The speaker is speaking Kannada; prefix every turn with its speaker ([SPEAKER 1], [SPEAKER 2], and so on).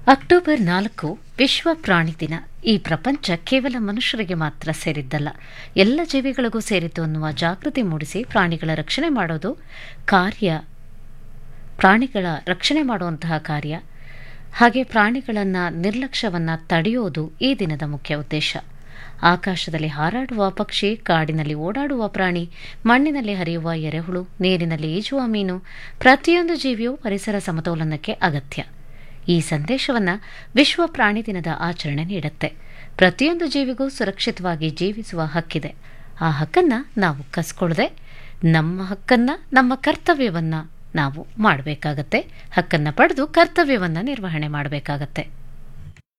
[SPEAKER 1] ಅಕ್ಟೋಬರ್ ನಾಲ್ಕು ವಿಶ್ವ ಪ್ರಾಣಿ ದಿನ ಈ ಪ್ರಪಂಚ ಕೇವಲ ಮನುಷ್ಯರಿಗೆ ಮಾತ್ರ ಸೇರಿದ್ದಲ್ಲ ಎಲ್ಲ ಜೀವಿಗಳಿಗೂ ಸೇರಿದ್ದು ಅನ್ನುವ ಜಾಗೃತಿ ಮೂಡಿಸಿ ಪ್ರಾಣಿಗಳ ರಕ್ಷಣೆ ಮಾಡೋದು ಕಾರ್ಯ ಪ್ರಾಣಿಗಳ ರಕ್ಷಣೆ ಮಾಡುವಂತಹ ಕಾರ್ಯ ಹಾಗೆ ಪ್ರಾಣಿಗಳನ್ನು ನಿರ್ಲಕ್ಷ್ಯವನ್ನು ತಡೆಯೋದು ಈ ದಿನದ ಮುಖ್ಯ ಉದ್ದೇಶ ಆಕಾಶದಲ್ಲಿ ಹಾರಾಡುವ ಪಕ್ಷಿ ಕಾಡಿನಲ್ಲಿ ಓಡಾಡುವ ಪ್ರಾಣಿ ಮಣ್ಣಿನಲ್ಲಿ ಹರಿಯುವ ಎರೆಹುಳು ನೀರಿನಲ್ಲಿ ಈಜುವ ಮೀನು ಪ್ರತಿಯೊಂದು ಜೀವಿಯೂ ಪರಿಸರ ಸಮತೋಲನಕ್ಕೆ ಅಗತ್ಯ ಈ ಸಂದೇಶವನ್ನು ವಿಶ್ವ ಪ್ರಾಣಿ ದಿನದ ಆಚರಣೆ ನೀಡುತ್ತೆ ಪ್ರತಿಯೊಂದು ಜೀವಿಗೂ ಸುರಕ್ಷಿತವಾಗಿ ಜೀವಿಸುವ ಹಕ್ಕಿದೆ ಆ ಹಕ್ಕನ್ನು ನಾವು ಕಸ್ಕೊಳ್ಳದೆ ನಮ್ಮ ಹಕ್ಕನ್ನು ನಮ್ಮ ಕರ್ತವ್ಯವನ್ನು ನಾವು ಮಾಡಬೇಕಾಗತ್ತೆ ಹಕ್ಕನ್ನು ಪಡೆದು ಕರ್ತವ್ಯವನ್ನು ನಿರ್ವಹಣೆ ಮಾಡಬೇಕಾಗತ್ತೆ